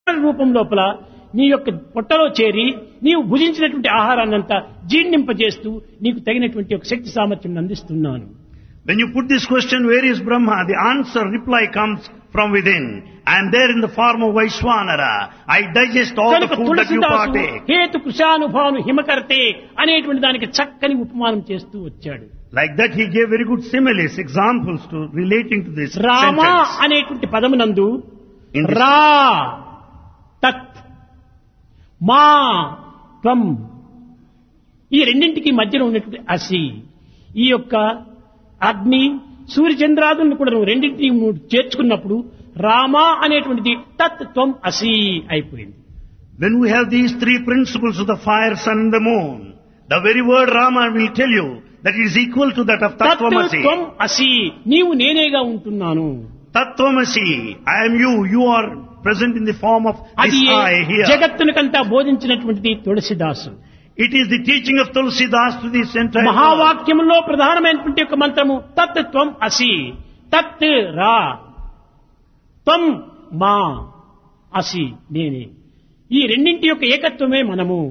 రూపం లోపల నీ యొక్క పొట్టలో చేరి నీవు భుజించినటువంటి ఆహారాన్నంతా జీర్ణింపజేస్తూ నీకు తగినటువంటి ఒక శక్తి సామర్థ్యం అందిస్తున్నాను When you put this question, where is Brahma? The answer, reply comes from within. I am there in the form of Vaishwanara. I digest all the కనుక food that you తులసిదాసు partake. హేతు కృషానుభాను హిమకర్తే అనేటువంటి దానికి చక్కని ఉపమానం చేస్తూ వచ్చాడు Like that, he gave very good similes, examples to relating to this Rama sentence. అనేటువంటి పదమునందు In this- రా తత్ మా త్వం ఈ రెండింటికి మధ్యలో ఉన్నటువంటి అసి ఈ యొక్క అగ్ని సూర్యచంద్రాదులను కూడా నువ్వు రెండింటిని నువ్వు చేర్చుకున్నప్పుడు రామ అనేటువంటిది తత్ త్వం అసి అయిపోయింది When we have these three principles of the fire, sun and the moon, the very word Rama will tell you that it is equal to that of తత్ Tattvamasi. త్వం అసి నీవు నేనేగా ఉంటున్నాను Tattvamasi, I am you, you are present in the form of this అది I here. జగత్తునికంతా బోధించినటువంటిది తులసిదాసు It is the teaching of Tulsidas to this entire world. మహావాక్యంలో ప్రధానమైనటువంటి యొక్క మంత్రము తత్ త్వం అసి తత్ రా త్వం మా అసి నేనే ఈ రెండింటి యొక్క ఏకత్వమే మనము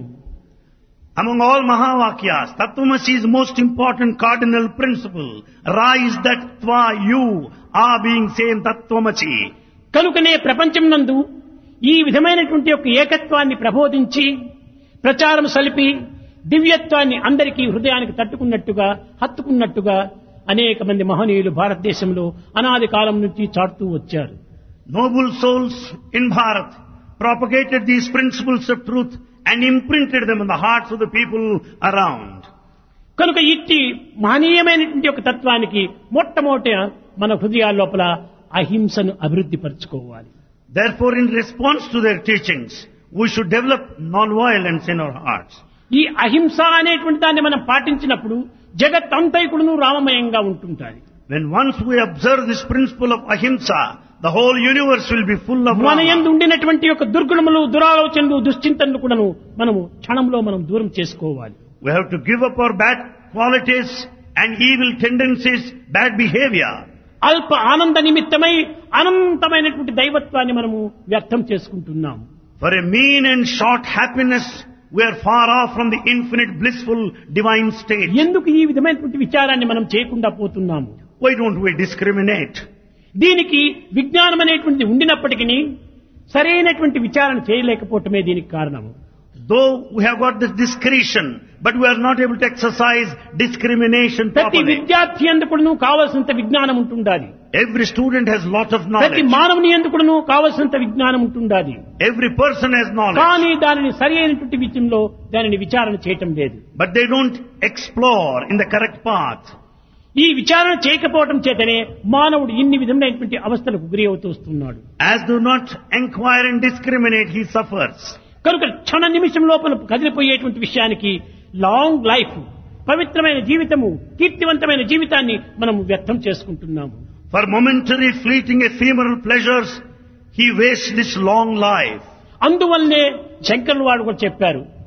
Among all Mahavakyas, Tattvamasi is the most important cardinal principle. Ra is that Tva, you, are being same Tattvamasi. కనుకనే ప్రపంచం నందు ఈ విధమైనటువంటి యొక్క ఏకత్వాన్ని ప్రబోధించి ప్రచారం సలిపి దివ్యత్వాన్ని అందరికీ హృదయానికి తట్టుకున్నట్టుగా హత్తుకున్నట్టుగా అనేక మంది మహనీయులు భారతదేశంలో అనాది కాలం నుంచి చాటుతూ వచ్చారు Noble souls in Bharat propagated these principles of truth and imprinted them in the hearts of the people around. కనుక ఇట్టి మహనీయమైనటువంటి ఒక తత్వానికి మొట్టమొదట మన హృదయాల లోపల అహింసను అభివృద్ధి పరచుకోవాలి Therefore, in response to their teachings, we should develop non-violence in our hearts. ఈ అహింస అనేటువంటి దాన్ని మనం పాటించినప్పుడు జగత్ అంతైకుడును రామమయంగా ఉంటుంటాయి When once we observe this principle of ahimsa, the whole universe will be full of మన Rama. యందు ఉండినటువంటి యొక్క దుర్గుణములు దురాలోచనలు దుశ్చింతనలు కూడాను మనము క్షణంలో మనం దూరం చేసుకోవాలి We have to give up our bad qualities and evil tendencies, bad behavior. అల్ప ఆనంద నిమిత్తమై అనంతమైనటువంటి దైవత్వాన్ని మనము వ్యక్తం చేసుకుంటున్నాము For a mean and short happiness, we are far off from the infinite blissful divine state. ఎందుకు ఈ విధమైనటువంటి విచారాన్ని మనం చేయకుండా పోతున్నాము Why don't we discriminate? దీనికి విజ్ఞానం అనేటువంటిది ఉండినప్పటికీ సరైనటువంటి విచారణ చేయలేకపోవటమే దీనికి కారణము Though we have got this discretion, but we are not able to exercise discrimination ప్రతి properly. విద్యార్థి ఎందుకును కావలసినంత విజ్ఞానం ఉంటుండాలి Every student has lot of ప్రతి knowledge. మానవుని ఎందుకును కావలసినంత విజ్ఞానం ఉంటుండాలి Every person has knowledge. కానీ దానిని సరి అయినటువంటి విషయంలో దానిని విచారణ చేయటం లేదు But they don't explore in the correct path. ఈ విచారణ చేయకపోవటం చేతనే మానవుడు ఇన్ని విధమైనటువంటి అవస్థలకు గురి అవుతూ వస్తున్నాడు As do not inquire and discriminate, he suffers. కనుక క్షణ నిమిషం లోపల కదిలిపోయేటువంటి విషయానికి లాంగ్ లైఫ్ పవిత్రమైన జీవితము కీర్తివంతమైన జీవితాన్ని మనం వ్యక్తం చేసుకుంటున్నాము For momentary fleeting ephemeral pleasures, he wastes this long life. అందువల్లనే శంకరులు వాడు కూడా చెప్పారు